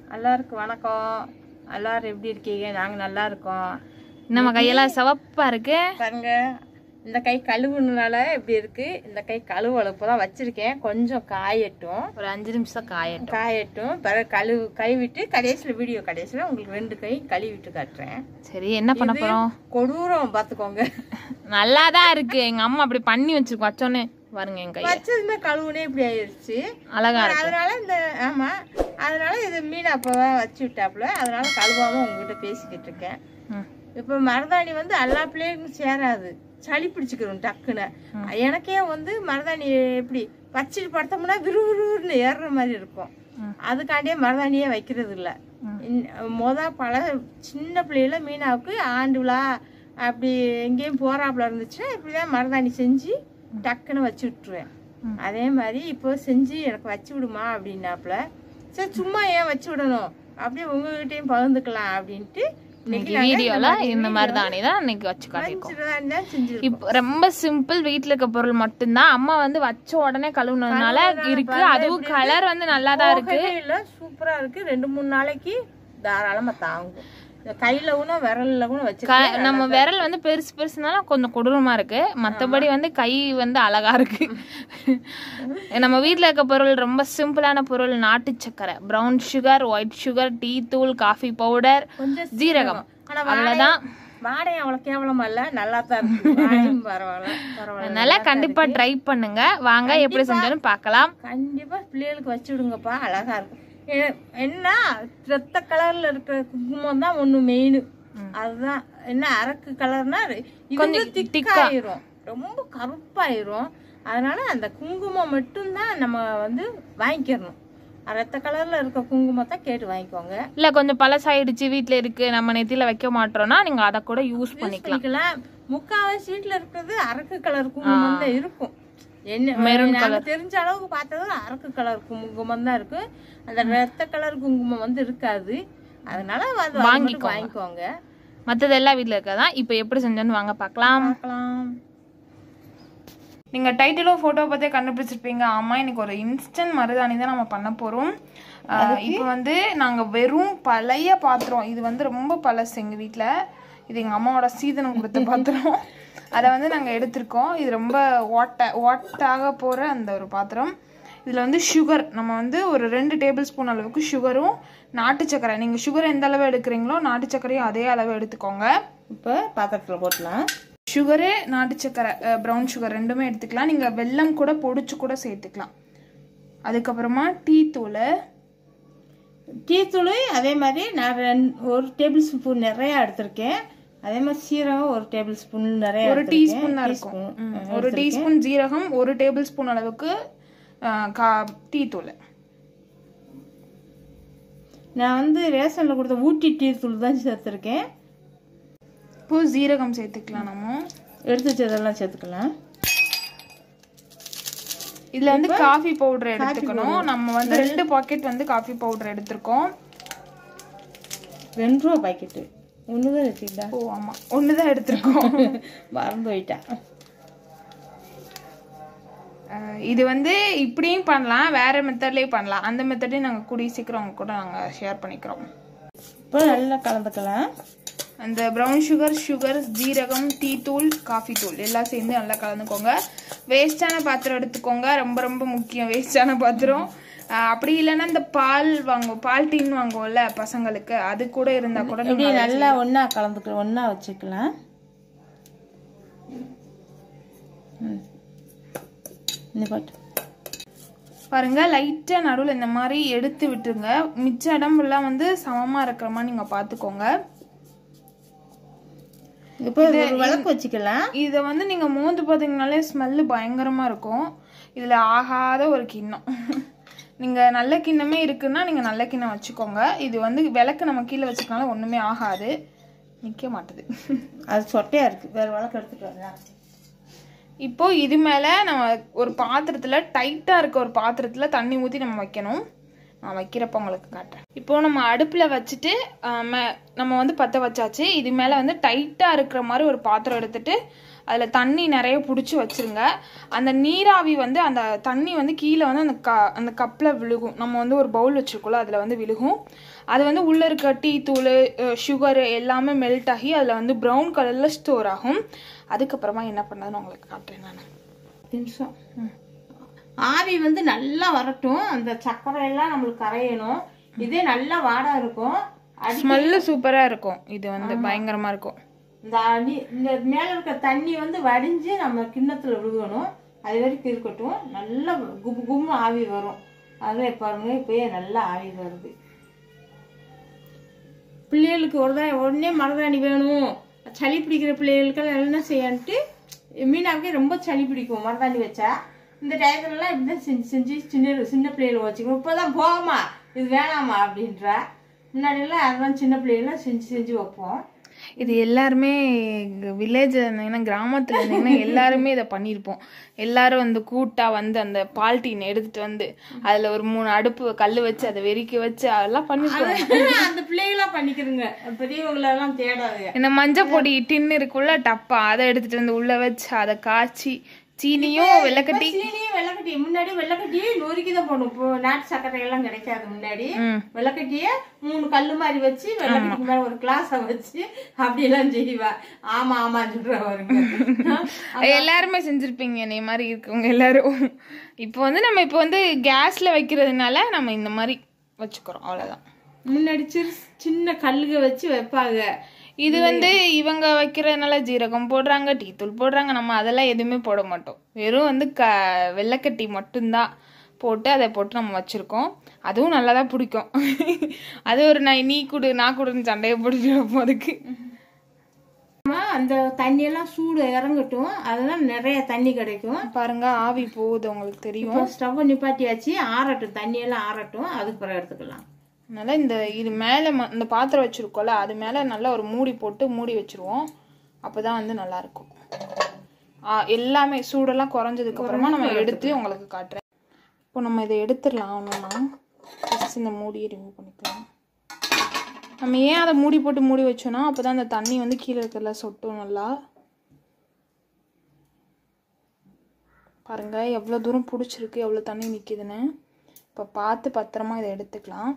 எல்லாருக்கும் வணக்கம் எல்லாரும் எப்படி இருக்கீங்க நாங்கள் நல்லா இருக்கோம் நம்ம கையெல்லாம் சிவப்பா இருக்கு பாருங்க இந்த கை கழுவுனால எப்படி இருக்கு இந்த கை கழுவல தான் வச்சிருக்கேன் கொஞ்சம் காயட்டும் ஒரு அஞ்சு நிமிஷம் காயட்டும் காயட்டும் பிறகு கழுவு கழுவிட்டு கடைசியில் வீடியோ கடைசியில் உங்களுக்கு ரெண்டு கை கழுவிட்டு காட்டுறேன் சரி என்ன பண்ண போறோம் கொடூரம் பார்த்துக்கோங்க நல்லா தான் இருக்கு எங்க அம்மா அப்படி பண்ணி வச்சிருக்கோம் வச்சோன்னே பாருங்க என் கையை வச்சதுமே கழுவுனே இப்படி ஆயிடுச்சு அழகா இருக்கு அதனால இந்த ஆமா அதனால இது மீன் அப்பவே வச்சு விட்டாப்புல அதனால கழுவாம உங்ககிட்ட பேசிக்கிட்டு இருக்கேன் ம். இப்ப மருதாணி வந்து எல்லா பிள்ளைகளுக்கும் சேராது சளி பிடிச்சிக்கிறோம் டக்குன்னு எனக்கே வந்து மருதாணி எப்படி வச்சுட்டு படுத்தோம்னா விறுவிறுன்னு ஏறுற மாதிரி இருக்கும் ம். அதுக்காண்டியே மருதாணியே வைக்கிறது இல்ல ம். இன்- மொத பல சின்ன பிள்ளையில மீனாவுக்கு ஆண்டு விழா அப்படி எங்கேயும் போறாப்புல இருந்துச்சுன்னா இப்படிதான் மருதாணி செஞ்சு டக்குன்னு வச்சு விட்டுருவேன் ம். அதே மாதிரி இப்போ செஞ்சு எனக்கு வச்சு விடுமா அப்படின்னாப்புல சரி சும்மா ஏன் வச்சு விடணும் அப்படியே உங்ககிட்டயும் பகிர்ந்துக்கலாம் அப்படின்ட்டு இன்னைக்கு நாங்க வீடியோல இந்த மாதிரி தானே தான் இன்னைக்கு வச்சு காட்டியிருக்கோம் வச்சுட்டு தான் செஞ்சிருக்கோம் இப்போ ரொம்ப சிம்பிள் வீட்ல இருக்க பொருள் மட்டும்தான் அம்மா வந்து வச்ச உடனே கழுவுனதுனால இருக்கு அதுவும் கலர் வந்து நல்லா தான் இருக்கு போகவே இல்ல சூப்பரா இருக்கு ரெண்டு மூணு நாளைக்கு தாராளமா தாங்கும் இந்த கையில கூட விரல்ல கூட வச்சு க- நம்ம விரல் வந்து பெருசு பெருசுனால கொஞ்சம் கொடூரமா இருக்கு மத்தபடி வந்து கை வந்து அழகா இருக்கு நம்ம வீட்ல இருக்க பொருள் ரொம்ப சிம்பிளான பொருள் நாட்டு சக்கரை brown sugar white sugar tea தூள் காஃபி பவுடர் கொஞ்சம் ஜீரகம் ஆனா அவ்வளவுதான் வாடகை அவ்வளவு கேவலமா இல்ல நல்லா தான் இருக்கு வாடையும் பரவாயில்ல பரவாயில்ல அதனால கண்டிப்பா ட்ரை பண்ணுங்க வாங்க எப்படி செஞ்சோன்னு பார்க்கலாம் கண்டிப்பா பிள்ளைகளுக்கு வச்சு விடுங்கப்பா அழகா இருக்கும் எ- என்ன ரத்த கலர்ல இருக்கிற குங்குமம் தான் ஒண்ணு மெயின் அதுதான் என்ன அரக்கு கலர்னா இது கொஞ்சம் திக்காயிரும் ரொம்ப கருப்பாயிரும் அதனால அந்த குங்குமம் மட்டும்தான் நம்ம வந்து வாங்கிக்கிறணும் ரத்த கலர்ல இருக்க குங்குமத்தை கேட்டு வாங்கிக்கோங்க இல்ல கொஞ்சம் பழசாயிடுச்சு வீட்ல இருக்கு நம்ம நெத்தியில வைக்க மாட்டோம்னா நீங்க அதை கூட யூஸ் பண்ணிக்கலாம் பண்ணிக்கலாம் முக்காவாசி வீட்டுல இருக்கிறது அரக்கு கலர் குங்குமம் தான் இருக்கும் என்ன Maroon நாங்க தெரிஞ்ச அளவுக்கு பார்த்தது அரக்கு கலர் குங்குமம் தான் இருக்கு அந்த ரத்த கலர் குங்குமம் வந்து இருக்காது அதனால வந்து அது மட்டும் வாங்கிக்கோங்க. வாங்கிக்கோங்க மத்தது எல்லாம் வீட்ல இருக்கதான் இப்போ எப்படி செஞ்சோன்னு வாங்க பார்க்கலாம் பார்க்கலாம் நீங்கள் டைட்டிலும் ஃபோட்டோ பார்த்தே கண்டுபிடிச்சிருப்பீங்க ஆமாம் இன்னைக்கு ஒரு இன்ஸ்டன்ட் மருதாணி தான் நம்ம பண்ண போகிறோம் இப்போ வந்து நாங்கள் வெறும் பழைய பாத்திரம் இது வந்து ரொம்ப பழசு எங்கள் வீட்டில் இது எங்கள் அம்மாவோட சீதனம் கொடுத்த பாத்திரம் அதை வந்து நாங்கள் எடுத்திருக்கோம் இது ரொம்ப ஓட்ட ஓட்டாக போகிற அந்த ஒரு பாத்திரம் இதில் வந்து சுகர் நம்ம வந்து ஒரு ரெண்டு டேபிள் ஸ்பூன் அளவுக்கு சுகரும் நாட்டு சக்கரை நீங்கள் சுகர் எந்த அளவு எடுக்கிறீங்களோ நாட்டு சக்கரையும் அதே அளவு எடுத்துக்கோங்க இப்போ பாத்திரத்துல போட்டலாம் சுகரு நாட்டு சக்கரை ப்ரௌன் சுகர் ரெண்டுமே எடுத்துக்கலாம் நீங்கள் வெல்லம் கூட பொடிச்சு கூட சேர்த்துக்கலாம் அதுக்கப்புறமா டீ தூள் டீ தூள் அதே மாதிரி நான் ரெண்டு ஒரு டேபிள் ஸ்பூன் நிறைய எடுத்திருக்கேன் அதே மாதிரி சீரகம் ஒரு டேபிள் ஸ்பூன் நிறைய ஒரு எடுத்திருக்கேன். டீஸ்பூன் தான் இருக்கும் teaspoon. ம், ஒரு டீஸ்பூன் ஜீரகம் ஒரு டேபிள் ஸ்பூன் அளவுக்கு அஹ், கா டீ தூள் நான் வந்து ரேஷன்ல கொடுத்த ஊட்டி டீ தூள் தான் சேர்த்துருக்கேன் இப்போ ஜீரகம் சேர்த்துக்கலாம் நம்ம எடுத்து வச்சதெல்லாம் சேர்த்துக்கலாம் இதுல வந்து காஃபி பவுடர் எடுத்துக்கணும் நம்ம வந்து ரெண்டு பாக்கெட் வந்து காஃபி பவுடர் எடுத்திருக்கோம் ரெண்டு ரூபா பாக்கெட்டு ஒன்று தான் வச்சுக்கிட்டா ஓ ஆமா ஒண்ணுதான் எடுத்திருக்கோம் மறந்து போயிட்டா அஹ், இது வந்து இப்படியும் பண்ணலாம் வேற மெத்தட்லயும் பண்ணலாம் அந்த மெத்தடையும் நாங்க கூடிய சீக்கிரம் உங்க கூட நாங்க ஷேர் பண்ணிக்கிறோம் இப்போ நல்லா கலந்துக்கலாம் அந்த ப்ரௌன் சுகர் சுகர் ஜீரகம் டீ தூள் காஃபி தூள் எல்லாம் சேர்ந்து நல்லா கலந்துக்கோங்க வேஸ்டான பாத்திரம் எடுத்துக்கோங்க ரொம்ப ரொம்ப முக்கியம் வேஸ்டான பாத்திரம் அஹ் அப்படி இல்லைன்னா இந்த பால் வாங்குவோம் பால் டீன் வாங்குவோம்ல பசங்களுக்கு அது கூட இருந்தா கூட இப்படி நீங்க நல்லா ஒன்றா கலந்துக்கலாம் ஒன்றா வச்சுக்கலாம் ம் இந்த பாட்டு பாருங்க லைட்டா நடுவில் இந்த மாதிரி எடுத்து விட்டுருங்க மிச்ச இடமெல்லாம் வந்து சமமா இருக்கிற மாதிரி நீங்க பாத்துக்கோங்க இப்போ ஒரு விளக்கு வச்சுக்கலாம் இதை வந்து நீங்க மோந்து பார்த்தீங்கனாலே ஸ்மெல்லு பயங்கரமா இருக்கும் இதுல ஆகாத ஒரு கிண்ணம் நீங்க நல்ல கிண்ணமே இருக்குன்னா நீங்க நல்ல கிண்ணம் வச்சுக்கோங்க இது வந்து விளக்கு நம்ம கீழே வச்சுக்கனால ஒண்ணுமே ஆகாது நிக்க மாட்டுது அது சொட்டையா இருக்கு வேற விளக்கு எடுத்துட்டு வரலாம் இப்போ இது மேல நம்ம ஒரு பாத்திரத்துல டைட்டா இருக்க ஒரு பாத்திரத்துல தண்ணி ஊத்தி நம்ம வைக்கணும் நான் வைக்கிறப்ப உங்களுக்கு காட்டுறேன் இப்போ நம்ம அடுப்புல வச்சுட்டு ஆஹ், ம- நம்ம வந்து பத்த வச்சாச்சு இது மேல வந்து டைட்டா இருக்கிற மாதிரி ஒரு பாத்திரம் எடுத்துட்டு அதில் தண்ணி நிறைய பிடிச்சி வச்சிருங்க அந்த நீராவி வந்து அந்த தண்ணி வந்து கீழே வந்து அந்த க அந்த கப்பில் விழுகும் நம்ம வந்து ஒரு பவுல் வச்சுருக்கோம்ல அதில் வந்து விழுகும் அது வந்து உள்ளே இருக்க டீ தூள் சுகரு எல்லாமே மெல்ட் ஆகி அதில் வந்து ப்ரௌன் கலரில் ஸ்டோர் ஆகும் அதுக்கப்புறமா என்ன பண்ணதுன்னு உங்களுக்கு காட்டுறேன் நான் நிமிஷம் ஆவி வந்து நல்லா வரட்டும் அந்த சர்க்கரை எல்லாம் நம்மளுக்கு கரையணும் இதே நல்லா வாடா இருக்கும் அடி ஸ்மெல்லு சூப்பராக இருக்கும் இது வந்து பயங்கரமாக இருக்கும் இந்த அடி இந்த மேல இருக்க தண்ணி வந்து வடிஞ்சு நம்ம கிண்ணத்துல விழுகணும் அது வரைக்கும் இருக்கட்டும் நல்லா குபு குபுன்னு ஆவி வரும் அதே பாருங்க இப்பயே நல்லா ஆவி வருது பிள்ளைகளுக்கு ஒரு தான் உடனே மருதாணி வேணும் சளி பிடிக்கிற பிள்ளைகளுக்கெல்லாம் என்ன செய்யன்ட்டு மீனாவுக்கே ரொம்ப சளி பிடிக்கும் மருதாணி வச்சா இந்த டயத்துலலாம் இப்படிதான் செஞ்சு செஞ்சு சின்ன சின்ன பிள்ளைகளை வச்சுக்கணும் இப்போதான் போகமா இது வேணாமா அப்படின்றா முன்னாடியெல்லாம் அதெல்லாம் சின்ன பிள்ளைகள்லாம் செஞ்சு செஞ்சு வைப்போம் இது எல்லாருமே வில்லேஜ் இருந்தீங்கன்னா கிராமத்தில் இருந்தீங்கன்னா எல்லாருமே இதை பண்ணியிருப்போம் எல்லாரும் வந்து கூட்டா வந்து அந்த பால்டீன் எடுத்துட்டு வந்து அதில் ஒரு மூணு அடுப்பு கல் வச்சு அதை வெறிக்க வச்சு அதெல்லாம் பண்ணிருப்போம் அந்த பிள்ளைகளா பண்ணிக்கிறதுங்க பெரியவங்களெல்லாம் தேடாதுங்க இந்த மஞ்சள் பொடி டின்னு இருக்குள்ள டப்பா அதை எடுத்துட்டு வந்து உள்ள வச்சு அதை காய்ச்சி சீனியும் வெள்ளக்கட்டி சீனியும் வெள்ளக்கட்டி முன்னாடி வெள்ளக்கட்டியே நொறுக்கி தான் போடணும் இப்போ நாட்டு சர்க்கரை எல்லாம் கிடைக்காது முன்னாடி வெள்ளக்கட்டியே மூணு கல்லு மாதிரி வச்சு வெள்ளக்கட்டிக்கு மேல ஒரு கிளாஸ வச்சு அப்படி எல்லாம் செய்வா ஆமா ஆமா சொல்ற வருங்க எல்லாருமே செஞ்சிருப்பீங்க என்னை மாதிரி இருக்கவங்க எல்லாரும் இப்போ வந்து நம்ம இப்போ வந்து கேஸ்ல வைக்கிறதுனால நம்ம இந்த மாதிரி வச்சுக்கிறோம் அவ்வளவுதான் முன்னாடி சிறு சின்ன கல்லுக வச்சு வைப்பாங்க இது வந்து இவங்க வைக்கிறதுனால ஜீரகம் போடுறாங்க டீ தூள் போடுறாங்க நம்ம அதெல்லாம் எதுவுமே போட மாட்டோம் வெறும் வந்து க வெள்ளைக்கட்டி மட்டும்தான் போட்டு அதை போட்டு நம்ம வச்சுருக்கோம் அதுவும் நல்லா தான் பிடிக்கும் அது ஒரு நான் நீ கொடு நான் கொடுன்னு சண்டையை பிடிச்சிருப்போம் அதுக்கு ஆமா, அந்த தண்ணி எல்லாம் சூடு இறங்கட்டும் அதெல்லாம் நிறைய தண்ணி கிடைக்கும் பாருங்க ஆவி போகுது உங்களுக்கு தெரியும் இப்போ ஸ்டவ் நிப்பாட்டியாச்சு ஆறட்டும் தண்ணி எல்லாம் ஆறட்டும் அதுக்கு பிறகு எடுத்துக்கலாம் அதனால இந்த இது மேலே ம இந்த பாத்திரம் வச்சுருக்கோம்ல அது மேலே நல்லா ஒரு மூடி போட்டு மூடி வச்சுருவோம் அப்போ தான் வந்து நல்லா இருக்கும் ஆ, எல்லாமே சூடெல்லாம் குறைஞ்சதுக்கு அப்புறமா நம்ம எடுத்து உங்களுக்கு காட்டுறேன் இப்போ நம்ம இதை எடுத்துடலாம் ஒன்றுனா ஃபஸ்ட் இந்த மூடியை ரிமூவ் பண்ணிக்கலாம் நம்ம ஏன் அதை மூடி போட்டு மூடி வச்சோன்னா அப்போ தான் அந்த தண்ணி வந்து கீழே இருக்கிறல சொட்டும் நல்லா பாருங்க எவ்வளோ தூரம் பிடிச்சிருக்கு எவ்வளோ தண்ணி நிற்கிதுன்னு இப்போ பார்த்து பத்திரமா இதை எடுத்துக்கலாம்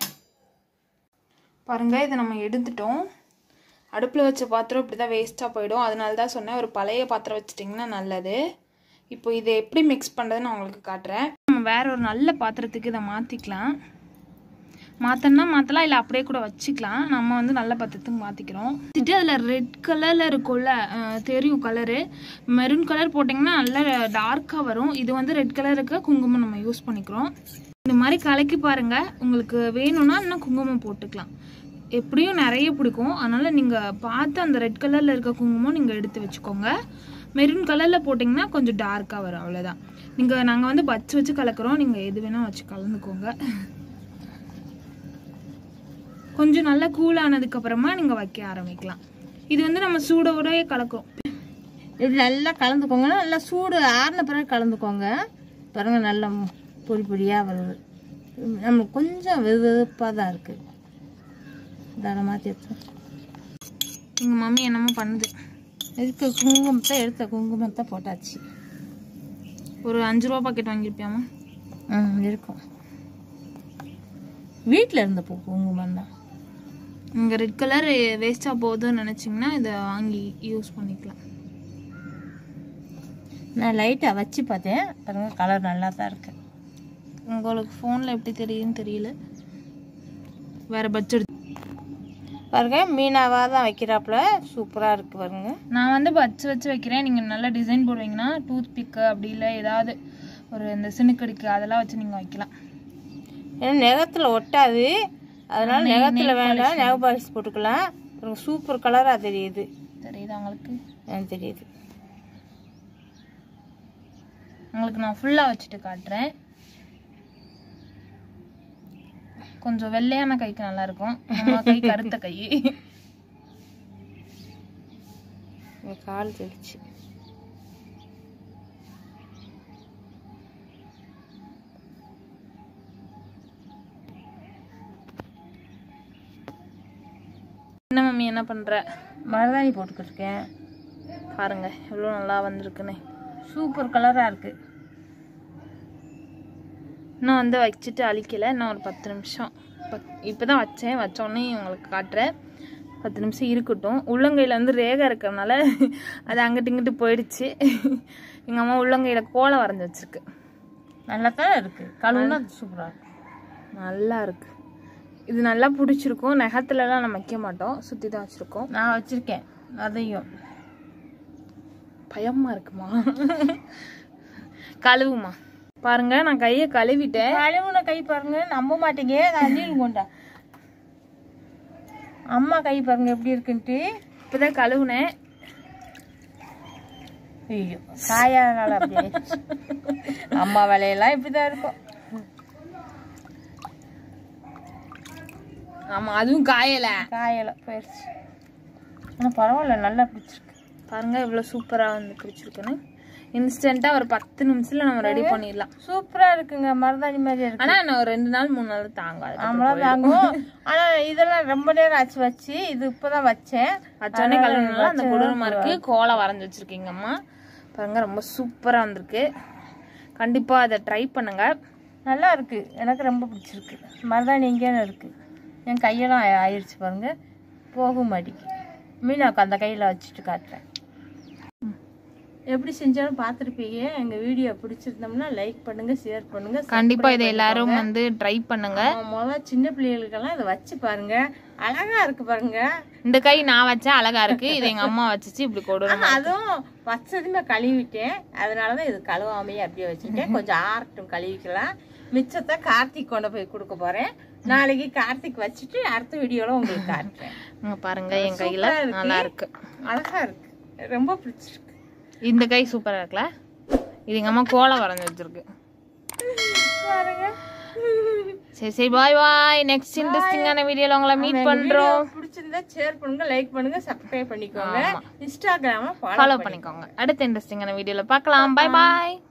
பாருங்க இதை நம்ம எடுத்துட்டோம் அடுப்பில் வச்ச பாத்திரம் இப்படி தான் வேஸ்ட்டாக போயிடும் அதனால தான் சொன்னேன் ஒரு பழைய பாத்திரம் வச்சிட்டிங்கன்னா நல்லது இப்போ இதை எப்படி மிக்ஸ் பண்ணுறதுன்னு நான் உங்களுக்கு காட்டுறேன் நம்ம வேற ஒரு நல்ல பாத்திரத்துக்கு இதை மாற்றிக்கலாம் மாற்றணும்னா மாற்றலாம் இல்லை அப்படியே கூட வச்சுக்கலாம் நம்ம வந்து நல்ல பாத்திரத்துக்கு மாற்றிக்கிறோம் வச்சுட்டு அதில் ரெட் கலரில் இருக்கும்ல அஹ், தெரியும் கலரு மெரூன் கலர் போட்டிங்கன்னா நல்லா டார்க்காக வரும் இது வந்து ரெட் கலருக்கு குங்குமம் நம்ம யூஸ் பண்ணிக்கிறோம் இந்த மாதிரி கலக்கி பாருங்க உங்களுக்கு வேணும்னா இன்னும் குங்குமம் போட்டுக்கலாம் எப்படியும் நிறைய பிடிக்கும் அதனால நீங்கள் பார்த்து அந்த ரெட் கலரில் இருக்க குங்குமம் நீங்கள் எடுத்து வச்சுக்கோங்க மெரூன் கலரில் போட்டிங்கன்னா கொஞ்சம் டார்க்காக வரும் அவ்வளோதான் நீங்கள் நாங்கள் வந்து பச்சு வச்சு கலக்குறோம் நீங்கள் எது வேணால் வச்சு கலந்துக்கோங்க கொஞ்சம் நல்லா கூல் ஆனதுக்கு அப்புறமா நீங்கள் வைக்க ஆரம்பிக்கலாம் இது வந்து நம்ம சூடோடயே கலக்குறோம் இது நல்லா கலந்துக்கோங்க நல்லா சூடு ஆறின பிறகு கலந்துக்கோங்க பாருங்க நல்லா பொடி பொடியாக வருது நம்மளுக்கு கொஞ்சம் வெது வெதுப்பாக தான் இருக்குது தான மாற்றி எடுத்து எங்கள் மம்மி என்னமோ பண்ணுது இதுக்கு குங்குமத்தை எடுத்த குங்குமத்தை போட்டாச்சு ஒரு அஞ்சு ரூபா பாக்கெட் வாங்கியிருப்பியாமா ம் இருக்கும் வீட்டில் இருந்த பூ குங்குமம் தான் இங்கே ரெட் கலர் வேஸ்ட்டாக போகுதுன்னு நினச்சிங்கன்னா இதை வாங்கி யூஸ் பண்ணிக்கலாம் நான் லைட்டாக வச்சு பார்த்தேன் பாருங்க கலர் நல்லா தான் இருக்கு உங்களுக்கு ஃபோனில் எப்படி தெரியுதுன்னு தெரியல வேறு பட்ஜெட் பாருங்க மீனாவாக தான் வைக்கிறாப்புல சூப்பராக இருக்கு பாருங்க நான் வந்து பட்ஸ் வச்சு வைக்கிறேன் நீங்கள் நல்லா டிசைன் போடுவீங்கன்னா டூத் பிக்கு அப்படி இல்லை ஏதாவது ஒரு இந்த சினுக்கடிக்கு அதெல்லாம் வச்சு நீங்கள் வைக்கலாம் ஏன்னா நெகத்தில் ஒட்டாது அதனால நெகத்தில் வேண்டாம் நெக பாலிஷ் போட்டுக்கலாம் பாருங்க சூப்பர் கலராக தெரியுது தெரியுதா உங்களுக்கு எனக்கு தெரியுது உங்களுக்கு நான் ஃபுல்லாக வச்சுட்டு காட்டுறேன் கொஞ்சம் வெள்ளையான கைக்கு நல்லா இருக்கும் நம்ம கை கருத்த கை என் கால் தெரிச்சு என்ன மம்மி என்ன பண்ற மருதாணி போட்டுக்கிட்டு இருக்கேன் பாருங்க எவ்வளோ நல்லா வந்திருக்குன்னு சூப்பர் கலரா இருக்கு இன்னும் வந்து வச்சுட்டு அழிக்கல இன்னும் ஒரு பத்து நிமிஷம் இப்போ தான் வச்சேன் வச்சோடனே உங்களுக்கு காட்டுறேன் பத்து நிமிஷம் இருக்கட்டும் உள்ளங்கையில் வந்து ரேகை இருக்கிறதுனால அது அங்கிட்டு இங்கிட்டு போயிடுச்சு எங்கள் அம்மா உள்ளங்கையில் கோலம் வரைஞ்சி வச்சிருக்கு நல்லா தான் இருக்கு கழுவுனா அது சூப்பரா இருக்கு நல்லா இருக்கு இது நல்லா பிடிச்சிருக்கும் நகத்துலலாம் நம்ம வைக்க மாட்டோம் சுற்றி தான் வச்சுருக்கோம் நான் வச்சிருக்கேன் அதையும் பயமா இருக்குமா கழுவுமா பாருங்க நான் கையை கழுவிட்டேன் கழுவுன கை பாருங்க நம்ப மாட்டீங்க நான் நீள் கொண்டா அம்மா கை பாருங்க எப்படி இருக்குன்ட்டு இப்போதான் கழுவுனேன் ஐயோ காயாதனால அப்படி ஆயிடுச்சு. அம்மா வேலையெல்லாம் இப்படிதான் இருக்கும் ஆமா அதுவும் காயலை காயலை போயிடுச்சு ஆனால் பரவாயில்ல நல்லா பிடிச்சிருக்கு பாருங்க இவ்வளோ சூப்பராக வந்து பிடிச்சிருக்குன்னு இன்ஸ்டண்ட்டாக ஒரு பத்து நிமிஷத்துல நம்ம ரெடி பண்ணிடலாம் சூப்பரா இருக்குங்க மருதாணி மாதிரி இருக்கு ஆனால் நான் ஒரு ரெண்டு நாள் மூணு நாள் தாங்காது நம்மளாம் தாங்கும் ஆனா இதெல்லாம் ரொம்ப நேரம் ஆச்சு வச்சு இது இப்பதான் வச்சேன் வச்சோடனே கழுவுனால அந்த கொடூரமாக இருக்கு கோலம் வரைஞ்சி வச்சிருக்கீங்க அம்மா பாருங்க ரொம்ப சூப்பராக வந்திருக்கு கண்டிப்பாக அதை ட்ரை பண்ணுங்க நல்லா இருக்கு எனக்கு ரொம்ப பிடிச்சிருக்கு மருதாணி எங்கேயும் இருக்கு என் கையெல்லாம் ஆயி- ஆயிடுச்சு பாருங்க போக மாட்டேங்குது மீனாக்கு அந்த கையில வச்சுட்டு காட்டுறேன் எப்படி செஞ்சாலும் பார்த்துருப்பீங்க எங்க வீடியோ பிடிச்சிருந்தோம்னா லைக் பண்ணுங்க ஷேர் பண்ணுங்க கண்டிப்பாக இதை எல்லாரும் வந்து ட்ரை பண்ணுங்க ஆமா, முதல்ல சின்ன பிள்ளைகளுக்கெல்லாம் இதை வச்சு பாருங்க அழகா இருக்கு பாருங்க இந்த கை நான் வச்சேன் அழகா இருக்கு இது எங்க அம்மா வச்சுச்சு இப்படி கொடூரம் ஆனா அதுவும் வச்சதுமே கழுவிட்டேன் அதனாலதான் இது கழுவாமையே அப்படியே வச்சுட்டேன் கொஞ்சம் ஆறட்டும் கழுவிக்கலாம் மிச்சத்தை கார்த்திக் கொண்டு போய் கொடுக்க போறேன் நாளைக்கு கார்த்திக் வச்சுட்டு அடுத்த வீடியோல உங்களுக்கு காட்டுறேன் இங்க பாருங்க என் கையில சூப்பரா இருக்கு. நல்லா இருக்கு அழகா இருக்கு ரொம்ப பிடிச்சிருக்கு இந்த கை சூப்பரா இருக்குல்ல இது எங்க அம்மா கோலம் வரைஞ்சி வச்சிருக்கு பாருங்க சரி சரி பாய் பாய் நெக்ஸ்ட் இன்ட்ரெஸ்டிங்கான வீடியோல உங்களை மீட் பண்றோம் பிடிச்சிருந்தா ஷேர் பண்ணுங்க லைக் பண்ணுங்க சப்ஸ்கிரைப் பண்ணிக்கோங்க இன்ஸ்டாகிராம ஃபாலோ பண்ணிக்கோங்க அடுத்த இன்ட்ரெஸ்டிங்கான வீடியோல பார்க்கலாம் பாய் பாய்